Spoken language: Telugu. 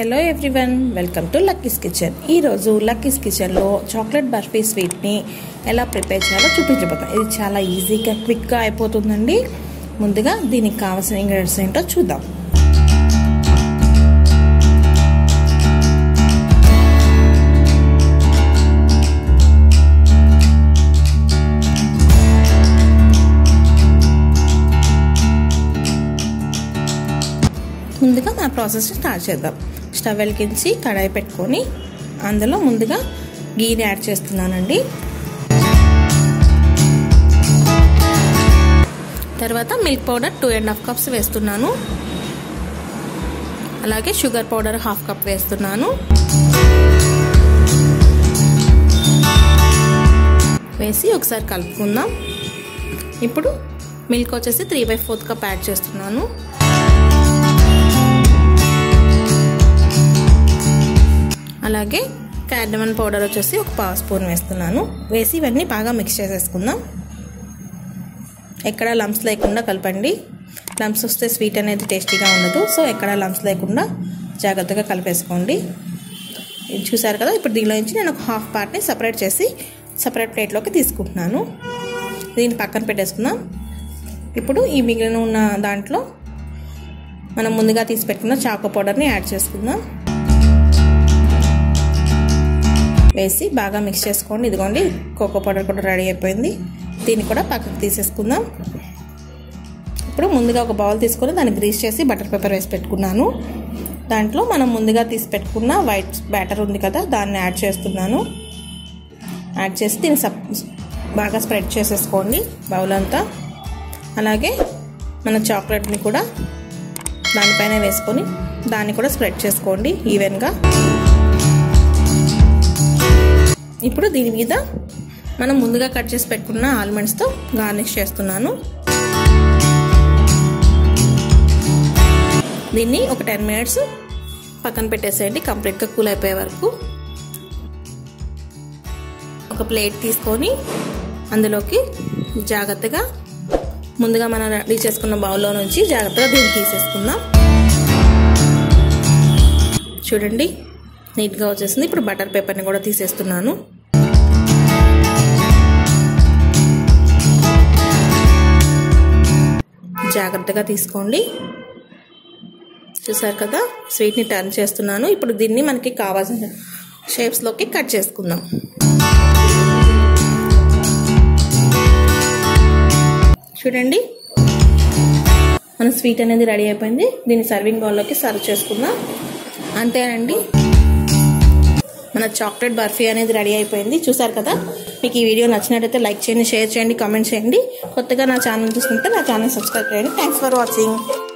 hello everyone welcome to Lucky's kitchen ఈరోజు లక్కీస్ కిచెన్లో చాక్లెట్ బర్ఫీ స్వీట్ని ఎలా ప్రిపేర్ చేయాలో చూపించబోతాం ఇది చాలా ఈజీగా క్విక్గా అయిపోతుందండి ముందుగా దీనికి కావాల్సిన ఇంగ్రీడియంట్స్ ఏంటో చూద్దాం ముందుగా మన ప్రాసెస్ స్టార్ట్ చేద్దాం స్టవ్ వెలిగించి కడాయి పెట్టుకొని అందులో ముందుగా గీని యాడ్ చేస్తున్నానండి తర్వాత milk powder two and half cups వేస్తున్నాను అలాగే షుగర్ పౌడర్ హాఫ్ కప్ వేస్తున్నాను వేసి ఒకసారి కలుపుకుందాం ఇప్పుడు మిల్క్ వచ్చేసి three by fourth cup add చేస్తున్నాను అలాగే క్యాడమన్ పౌడర్ వచ్చేసి ఒక పావు స్పూన్ వేస్తున్నాను వేసి ఇవన్నీ బాగా మిక్స్ చేసేసుకుందాం ఎక్కడ లంప్స్ లేకుండా కలపండి లంప్స్ వస్తే స్వీట్ అనేది టేస్టీగా ఉండదు సో ఎక్కడ లంప్స్ లేకుండా జాగ్రత్తగా కలిపేసుకోండి ఇది చూసారు కదా ఇప్పుడు దీనిలో నుంచి నేను ఒక హాఫ్ పార్ట్ని సపరేట్ చేసి సపరేట్ ప్లేట్లోకి తీసుకుంటున్నాను దీన్ని పక్కన పెట్టేసుకుందాం ఇప్పుడు ఈ మిగిలిన ఉన్న దాంట్లో మనం ముందుగా తీసి పెట్టుకున్న చాకో పౌడర్ని యాడ్ చేసుకుందాం వేసి బాగా మిక్స్ చేసుకోండి ఇదిగోండి కోకో పౌడర్ కూడా రెడీ అయిపోయింది దీన్ని కూడా పక్కకు తీసేసుకుందాం ఇప్పుడు ముందుగా ఒక బౌల్ తీసుకొని దాన్ని గ్రీస్ చేసి బటర్ పేపర్ వేసి పెట్టుకున్నాను దాంట్లో మనం ముందుగా తీసి పెట్టుకున్న వైట్ బ్యాటర్ ఉంది కదా దాన్ని యాడ్ చేస్తున్నాను యాడ్ చేసి దీన్ని సప్ బాగా స్ప్రెడ్ చేసేసుకోండి బౌల్ అంతా అలాగే మన చాక్లెట్ని కూడా దానిపైన వేసుకొని దాన్ని కూడా స్ప్రెడ్ చేసుకోండి ఈవెన్గా ఇప్పుడు దీని మీద మనం ముందుగా కట్ చేసి పెట్టుకున్న ఆల్మండ్స్తో గార్నిష్ చేస్తున్నాను దీన్ని ఒక టెన్ మినిట్స్ పక్కన పెట్టేసేయండి కంప్లీట్గా కూల్ అయిపోయే వరకు ఒక ప్లేట్ తీసుకొని అందులోకి జాగ్రత్తగా ముందుగా మనం రెడీ చేసుకున్న బౌల్లో నుంచి జాగ్రత్తగా దీన్ని తీసేసుకుందాం చూడండి నీట్గా వచ్చేసింది ఇప్పుడు బటర్ పేపర్ని కూడా తీసేస్తున్నాను జాగ్రత్తగా తీసుకోండి చూసారు కదా స్వీట్ని టర్న్ చేస్తున్నాను ఇప్పుడు దీన్ని మనకి కావాల్సిన షేప్స్లోకి కట్ చేసుకుందాం చూడండి మన స్వీట్ అనేది రెడీ అయిపోయింది దీన్ని సర్వింగ్ బౌల్లోకి సర్వ్ చేసుకుందాం అంతేనండి మన చాక్లెట్ బర్ఫీ అనేది రెడీ అయిపోయింది చూసారు కదా మీకు ఈ వీడియో నచ్చినట్టయితే లైక్ చేయండి షేర్ చేయండి కామెంట్ చేయండి కొత్తగా నా ఛానల్ చూస్తుంటే నా ఛానల్ సబ్స్క్రైబ్ చేయండి థ్యాంక్స్ ఫర్ వాచింగ్